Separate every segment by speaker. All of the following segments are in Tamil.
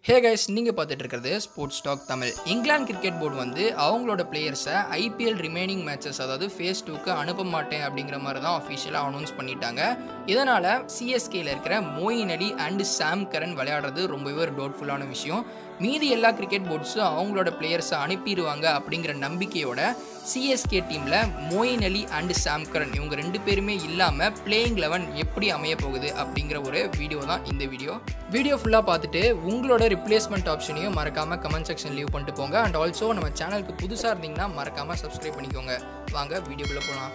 Speaker 1: ஹே கைஸ் நீங்கள் பார்த்துட்டு இருக்கிறது sports talk Tamil England cricket board வந்து அவங்களோட பிளேயர்ஸை ஐபிஎல் ரிமைனிங் மேட்சஸ் அதாவது ஃபேஸ் டூக்கு அனுப்ப மாட்டேன் அப்படிங்கிற மாதிரி தான் அஃபிஷியலாக அனௌன்ஸ் பண்ணிட்டாங்க இதனால் சிஎஸ்கேல இருக்கிற Moeen Ali and Sam Curran விளையாடுறது ரொம்பவே ஒரு டவுட்ஃபுல்லான விஷயம் மீதி எல்லா கிரிக்கெட் போர்ட்ஸும் அவங்களோட பிளேயர்ஸை அனுப்பிடுவாங்க அப்படிங்கிற நம்பிக்கையோட சிஎஸ்கே டீமில் Moeen Ali and Sam Curran இவங்க ரெண்டு பேருமே இல்லாமல் பிளேயிங் லெவன் எப்படி அமைய போகுது அப்படிங்கிற ஒரு வீடியோ தான் இந்த வீடியோ வீடியோ ஃபுல்லாக பார்த்துட்டு உங்களோட ரிப்ளேஸ்மெண்ட் ஆப்ஷனையும் மறக்காமல் கமெண்ட் செக்ஷன் லீவ் பண்ணிட்டு போங்க அண்ட் ஆல்சோ நம்ம சேனலுக்கு புதுசாக இருந்தீங்கன்னா மறக்காமல் சப்ஸ்கிரைப் பண்ணிக்கோங்க வாங்க வீடியோக்குள்ளே போகலாம்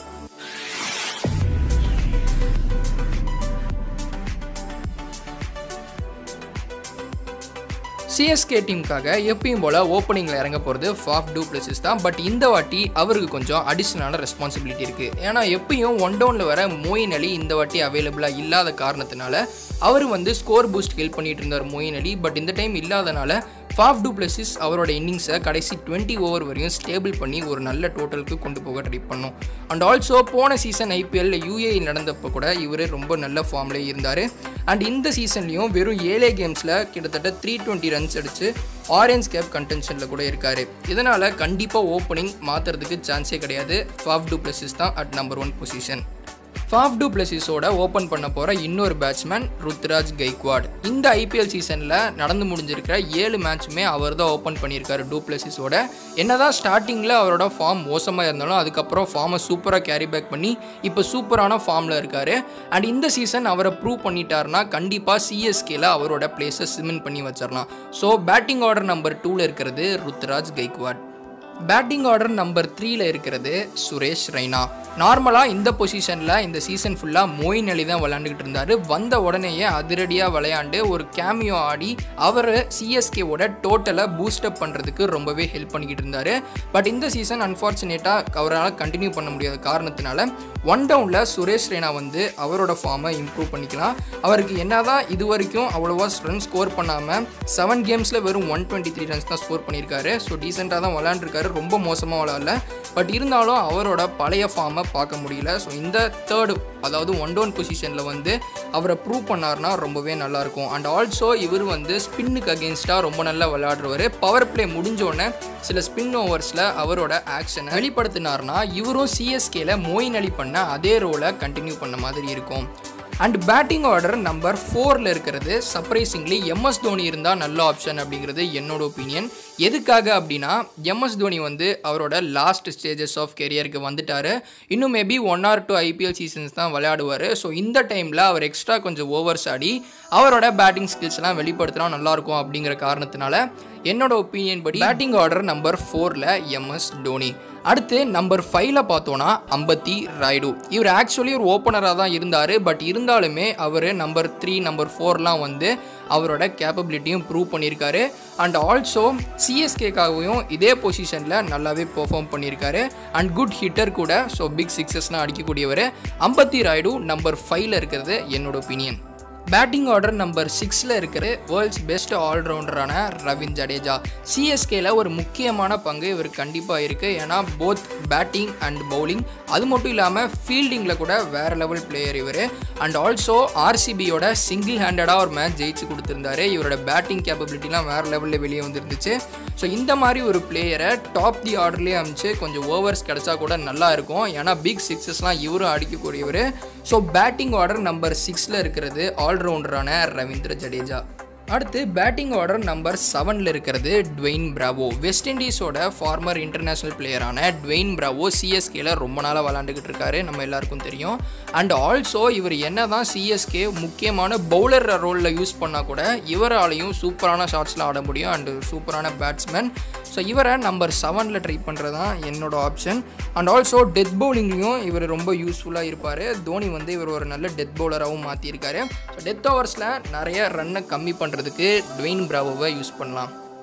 Speaker 1: சிஎஸ்கே டீமுக்காக எப்பயும் போல் ஓப்பனிங்கில் இறங்க போகிறது ஃபாஃப் டூ பிளஸஸ் தான் பட் இந்த வாட்டி அவருக்கு கொஞ்சம் அடிஷ்னலான ரெஸ்பான்சிபிலிட்டி இருக்குது ஏன்னா எப்பயும் ஒன் டவுனில் வர மோயின் அலி இந்த வாட்டி அவைலபிளாக இல்லாத காரணத்தினால அவர் வந்து ஸ்கோர் பூஸ்ட் ஹெல்ப் பண்ணிட்டு இருந்தார் மோயின் அலி பட் இந்த டைம் இல்லாதனால ஃபாஃப் டூ பிளஸஸ் அவரோட இன்னிங்ஸை கடைசி டுவெண்ட்டி ஓவர் வரையும் ஸ்டேபிள் பண்ணி ஒரு நல்ல டோட்டலுக்கு கொண்டு போக ட்ரை பண்ணோம் அண்ட் ஆல்சோ போன சீசன் ஐபிஎல்ல யூஏ நடந்தப்போ கூட இவர் ரொம்ப நல்ல ஃபார்ம்லேயே இருந்தார் அண்ட் இந்த சீசன்லேயும் வெறும் ஏழே கேம்ஸில் கிட்டத்தட்ட த்ரீ டுவெண்ட்டி ரன்ஸ் அடித்து ஆரஞ்ச் கேப் கண்டென்ஷனில் கூட இருக்கார் இதனால் கண்டிப்பாக ஓப்பனிங் மாற்றுறதுக்கு சான்ஸே கிடையாது ஃபாஃப் டூ பிளஸஸ் தான் at number one position Faf du பிளஸிஸோட ஓப்பன் பண்ண போகிற இன்னொரு பேட்ஸ்மேன் ருத்ராஜ் கைக்வாட் இந்த ஐபிஎல் சீசனில் நடந்து முடிஞ்சிருக்கிற ஏழு மேட்சுமே அவர் தான் ஓப்பன் பண்ணியிருக்காரு டூ பிளஸிஸோட என்னதான் ஸ்டார்டிங்கில் அவரோட ஃபார்ம் மோசமாக இருந்தாலும் அதுக்கப்புறம் ஃபார்மை சூப்பராக கேரி பேக் பண்ணி இப்போ சூப்பரான ஃபார்மில் இருக்கார் அண்ட் இந்த சீசன் அவரை ப்ரூவ் பண்ணிட்டாருன்னா கண்டிப்பாக சிஎஸ்கேல அவரோட பிளேஸை சிமெண்ட் பண்ணி வச்சிடலாம் ஸோ பேட்டிங் ஆர்டர் நம்பர் டூவில் இருக்கிறது Ruturaj Gaikwad batting order number த்ரீல இருக்கிறது சுரேஷ் ரெய்னா நார்மலாக இந்த பொசிஷனில் இந்த சீசன் ஃபுல்லாக மோயின் அலி தான் விளையாண்டுக்கிட்டு இருந்தார் வந்த உடனேயே அதிரடியாக விளையாண்டு ஒரு கேமியோ ஆடி அவர் சிஎஸ்கேவோட டோட்டலை பூஸ்டப் பண்ணுறதுக்கு ரொம்பவே ஹெல்ப் பண்ணிக்கிட்டு இருந்தார் பட் இந்த சீசன் அன்ஃபார்ச்சுனேட்டாக அவரால் கண்டினியூ பண்ண முடியாத காரணத்தினால ஒன் டவுனில் சுரேஷ் ரெய்னா வந்து அவரோட ஃபார்மை இம்ப்ரூவ் பண்ணிக்கலாம் அவருக்கு என்னதான் இது வரைக்கும் அவ்வளோவா ரன் ஸ்கோர் பண்ணாமல் செவன் கேம்ஸில் வெறும் ஒன் டுவெண்ட்டி த்ரீ ரன்ஸ் தான் ஸ்கோர் பண்ணியிருக்காரு ஸோ டீசெண்டாக தான் விளையாண்டுருக்காரு ரொம்ப மோசமாக விளையாடல பட் இருந்தாலும் அவரோட பழைய ஃபார்மை பார்க்க முடியல ஸோ இந்த தேர்டு அதாவது ஒன் டவுன் பொசிஷனில் வந்து அவரை ப்ரூவ் பண்ணார்னா ரொம்பவே நல்லாயிருக்கும் அண்ட் ஆல்சோ இவர் வந்து ஸ்பின்னுக்கு அகேன்ஸ்டாக ரொம்ப நல்லா விளையாடுறவர் பவர் பிளே முடிஞ்சோடனே சில ஸ்பின் ஓவர்ஸில் அவரோட ஆக்ஷனை வெளிப்படுத்தினார்னா இவரும் சிஎஸ்கேல மோயின் அலி பண்ண அதே ரோலை கண்டினியூ பண்ண மாதிரி இருக்கும் அண்ட் பேட்டிங் ஆர்டர் நம்பர் ஃபோரில் இருக்கிறது சர்ப்ரைசிங்லி எம்எஸ் தோனி இருந்தால் நல்ல ஆப்ஷன் அப்படிங்கிறது என்னோட ஒப்பீனியன் எதுக்காக அப்படின்னா எம்எஸ் தோனி வந்து அவரோட லாஸ்ட் ஸ்டேஜஸ் ஆஃப் கெரியருக்கு வந்துட்டார் இன்னும் maybe one or two IPL seasons தான் விளையாடுவார் ஸோ இந்த டைமில் அவர் எக்ஸ்ட்ரா கொஞ்சம் ஓவர்ஸ் ஆடி அவரோட பேட்டிங் ஸ்கில்ஸ்லாம் வெளிப்படுத்தினா நல்லாயிருக்கும் அப்படிங்கிற காரணத்தினால என்னோட ஒப்பீனியன் படி பேட்டிங் ஆர்டர் நம்பர் ஃபோரில் எம்எஸ் தோனி அடுத்து நம்பர் ஃபைவ்ல பார்த்தோன்னா அம்பத்தி ராய்டு இவர் ஆக்சுவலி ஒரு ஓப்பனராக தான் இருந்தார் பட் இருந்தாலுமே அவர் நம்பர் த்ரீ நம்பர் ஃபோர்லாம் வந்து அவரோட கேப்பபிலிட்டியும் ப்ரூவ் பண்ணியிருக்காரு அண்ட் ஆல்சோ சிஎஸ்கேக்காகவும் இதே பொசிஷனில் நல்லாவே பெர்ஃபார்ம் பண்ணியிருக்காரு அண்ட் குட் ஹிட்டர் கூட ஸோ பிக் சிக்ஸஸ்லாம் அடிக்கக்கூடியவர் அம்பத்தி ராய்டு நம்பர் ஃபைவ்ல இருக்கிறது என்னோட ஒப்பீனியன் பேட்டிங் ஆர்டர் நம்பர் சிக்ஸில் இருக்கிற வேர்ல்ட்ஸ் பெஸ்ட் ஆல்ரவுண்டரான ரவீன் ஜடேஜா சிஎஸ்கேல ஒரு முக்கியமான பங்கு இவர் கண்டிப்பாக இருக்குது ஏன்னா போத் பேட்டிங் அண்ட் பவுலிங் அது மட்டும் இல்லாமல் ஃபீல்டிங்கில் கூட வேறு லெவல் பிளேயர் இவர் அண்ட் ஆல்சோ ஆர்சிபியோட சிங்கிள் ஹேண்டடாக ஒரு மேட்ச் ஜெயிச்சு கொடுத்துருந்தாரு இவரோட பேட்டிங் கேப்பபிலிட்டிலாம் வேறு லெவலில் வெளியே வந்துருந்துச்சு ஸோ இந்த மாதிரி ஒரு பிளேயரை டாப் தி ஆர்டர்லேயே அமைச்சு கொஞ்சம் ஓவர்ஸ் கிடச்சா கூட நல்லா இருக்கும் ஏன்னா பிக் சிக்ஸஸ்லாம் இவரும் அடிக்கக்கூடியவர் ஸோ பேட்டிங் ஆர்டர் நம்பர் சிக்ஸில் இருக்கிறது ஆல்ரவுண்டரான ரவீந்திர ஜடேஜா அடுத்து பேட்டிங் ஆர்டர் நம்பர் செவனில் இருக்கிறது ட்வெயின் பிராவோ வெஸ்ட் இண்டீஸோட ஃபார்மர் இன்டர்நேஷ்னல் பிளேயரான ட்வெயின் பிராவோ சிஎஸ்கேல ரொம்ப நாளாக விளாண்டுக்கிட்டு இருக்காரு நம்ம எல்லாருக்கும் தெரியும் அண்ட் ஆல்சோ இவர் என்ன தான் சிஎஸ்கே முக்கியமான பவுலர் ரோலில் யூஸ் பண்ணால் கூட இவராலையும் சூப்பரான ஷாட்ஸ்லாம் ஆட முடியும் அண்டு சூப்பரான பேட்ஸ்மேன் ஸோ இவரை நம்பர் செவனில் ட்ரை பண்ணுறது தான் என்னோட ஆப்ஷன் அண்ட் ஆல்சோ டெத் பவுலிங்லேயும் இவர் ரொம்ப யூஸ்ஃபுல்லாக இருப்பார் தோனி வந்து இவர் ஒரு நல்ல டெத் பவுலராகவும் மாற்றியிருக்காரு ஸோ டெத் ஓவர்ஸில் நிறைய ரன்னை கம்மி பண்ணுறதுக்கு ட்வெயின் பிராவோவை யூஸ் பண்ணலாம்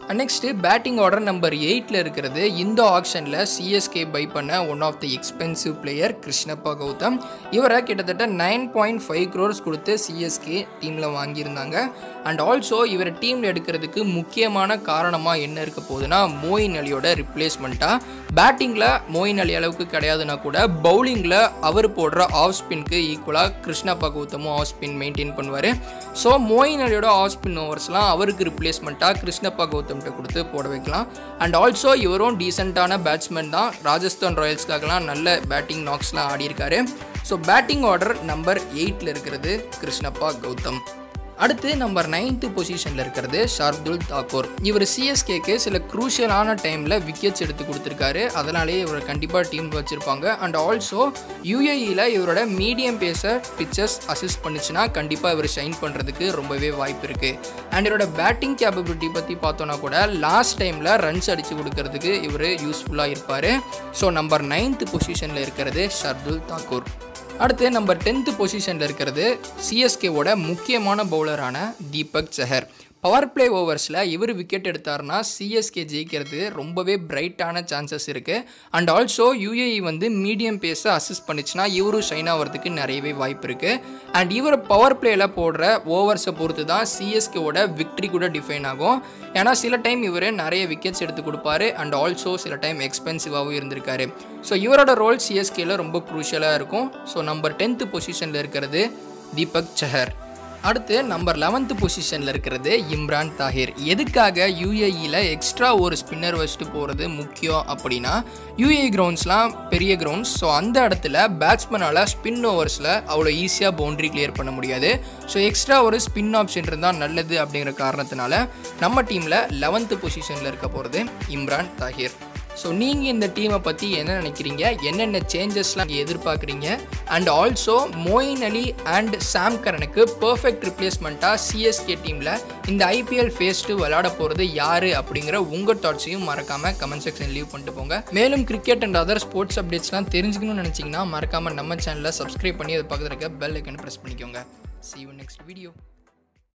Speaker 1: நெக்ஸ்ட்டு பேட்டிங் ஆர்டர் நம்பர் எயிட்டில் இருக்கிறது இந்த ஆக்ஷனில் சிஎஸ்கே பை பண்ண one of the expensive player Krishnappa Gowtham இவரை கிட்டத்தட்ட நைன் பாயிண்ட் ஃபைவ் க்ரோர்ஸ் கொடுத்து சிஎஸ்கே டீமில் வாங்கியிருந்தாங்க அண்ட் ஆல்சோ இவர் டீமில் எடுக்கிறதுக்கு முக்கியமான காரணமாக என்ன இருக்க போகுதுன்னா மோயின் அலியோட ரிப்ளேஸ்மெண்ட்டாக பேட்டிங்கில் மோயின் அலி அளவுக்கு கிடையாதுன்னா கூட பவுலிங்கில் அவர் போடுற ஆஃப் ஸ்பின்க்கு ஈக்குவலாக கிருஷ்ணப்பா கௌதமும் ஆஃப் ஸ்பின் மெயின்டைன் பண்ணுவார் ஸோ மோயின் அலியோட ஆஃப் ஸ்பின் ஓவர்ஸ்லாம் அவருக்கு ரிப்ளேஸ்மெண்ட்டாக கிருஷ்ணப்பா கௌதம்கிட்ட கொடுத்து போட வைக்கலாம் அண்ட் ஆல்சோ இவரும் டீசெண்டான பேட்ஸ்மேன் தான் ராஜஸ்தான் ராயல்ஸ்க்காகலாம் நல்ல பேட்டிங் நாக்ஸ்லாம் ஆடியிருக்காரு ஸோ பேட்டிங் ஆர்டர் நம்பர் எயிட்டில் இருக்கிறது கிருஷ்ணப்பா கௌதம் அடுத்து நம்பர் நைன்த்து பொசிஷனில் இருக்கிறது ஷார்துல் தாக்கூர் இவர் சிஎஸ்கேக்கு சில குரூஷியலான டைமில் விக்கெட்ஸ் எடுத்து கொடுத்துருக்காரு அதனாலேயே இவரை கண்டிப்பாக டீம் வச்சுருப்பாங்க அண்ட் ஆல்சோ யூஏஇயில் இவரோட மீடியம் பேஸர் பிச்சர்ஸ் அசிஸ்ட் பண்ணுச்சுன்னா கண்டிப்பாக இவர் ஷைன் பண்ணுறதுக்கு ரொம்பவே வாய்ப்பு இருக்குது அண்ட் இவரோட பேட்டிங் கேப்பபிலிட்டி பற்றி பார்த்தோன்னா கூட லாஸ்ட் டைமில் ரன்ஸ் அடித்து கொடுக்கறதுக்கு இவர் யூஸ்ஃபுல்லாக இருப்பார் ஸோ நம்பர் நைன்த்து பொசிஷனில் இருக்கிறது ஷர்துல் தாக்கூர் அடுத்து நம்பர் டென்த்து பொசிஷனில் இருக்கிறது சிஎஸ்கேவோட முக்கியமான பவுலரான தீபக் சஹர் பவர் பிளே ஓவர்ஸில் இவர் விக்கெட் எடுத்தார்னா சிஎஸ்கே ஜெயிக்கிறது ரொம்பவே பிரைட்டான சான்சஸ் இருக்குது அண்ட் ஆல்சோ யூஏஇ வந்து மீடியம் பேஸை அசிஸ்ட் பண்ணிச்சுன்னா இவரும் ஷைன் ஆகிறதுக்கு நிறையவே வாய்ப்பு இருக்குது அண்ட் இவர் பவர் பிளேயில் போடுற ஓவர்ஸை பொறுத்து தான் சிஎஸ்கேவோட விக்ட்ரி கூட டிஃபைன் ஆகும் ஏன்னா சில டைம் இவர் நிறைய விக்கெட்ஸ் எடுத்து கொடுப்பாரு அண்ட் ஆல்சோ சில டைம் எக்ஸ்பென்சிவாகவும் இருந்திருக்காரு ஸோ இவரோட ரோல் சிஎஸ்கேல ரொம்ப குரூஷியலாக இருக்கும் ஸோ நம்பர் டென்த்து பொசிஷனில் இருக்கிறது தீபக் சஹர் அடுத்து நம்பர் லெவன்த்து பொசிஷனில் இருக்கிறது இம்ரான் தாஹிர் எதுக்காக யூஏஇயில் எக்ஸ்ட்ரா ஒரு ஸ்பின்னர் வச்சுட்டு போகிறது முக்கியம் அப்படின்னா யூஏஇ கிரவுண்ட்ஸ்லாம் பெரிய கிரவுண்ட்ஸ் ஸோ அந்த இடத்துல பேட்ஸ்மேனால் ஸ்பின் ஓவர்ஸில் அவ்வளோ ஈஸியாக பவுண்டரி கிளியர் பண்ண முடியாது ஸோ எக்ஸ்ட்ரா ஒரு ஸ்பின் ஆப்ஷன் இருந்தால் நல்லது அப்படிங்கிற காரணத்தினால நம்ம டீமில் லெவன்த்து பொசிஷனில் இருக்க போகிறது இம்ரான் தாஹிர் ஸோ நீங்கள் இந்த டீமை பற்றி என்ன நினைக்கிறீங்க என்னென்ன சேஞ்சஸ்லாம் எதிர்பார்க்குறீங்க and also Moeen Ali and Sam கரனுக்கு பர்ஃபெக்ட் ரிப்ளேஸ்மெண்ட்டாக சிஎஸ்கே டீமில் இந்த ஐபிஎல் ஃபேஸ் டூ விளையாட போகிறது யார் அப்படிங்கிற உங்கள் தாட்ஸையும் மறக்காமல் கமெண்ட் செக்ஷன் லீவ் பண்ணிட்டு போங்க மேலும் கிரிக்கெட் அண்ட் அதர் ஸ்போர்ட்ஸ் அப்டேட்ஸ்லாம் தெரிஞ்சுக்கணும்னு நினச்சிங்கன்னா மறக்காமல் நம்ம சேனலை சப்ஸ்கிரைப் பண்ணி அது பக்கத்தில் இருக்க பெல் ஐக்கனை ப்ரெஸ் பண்ணிக்கோங்க see you next video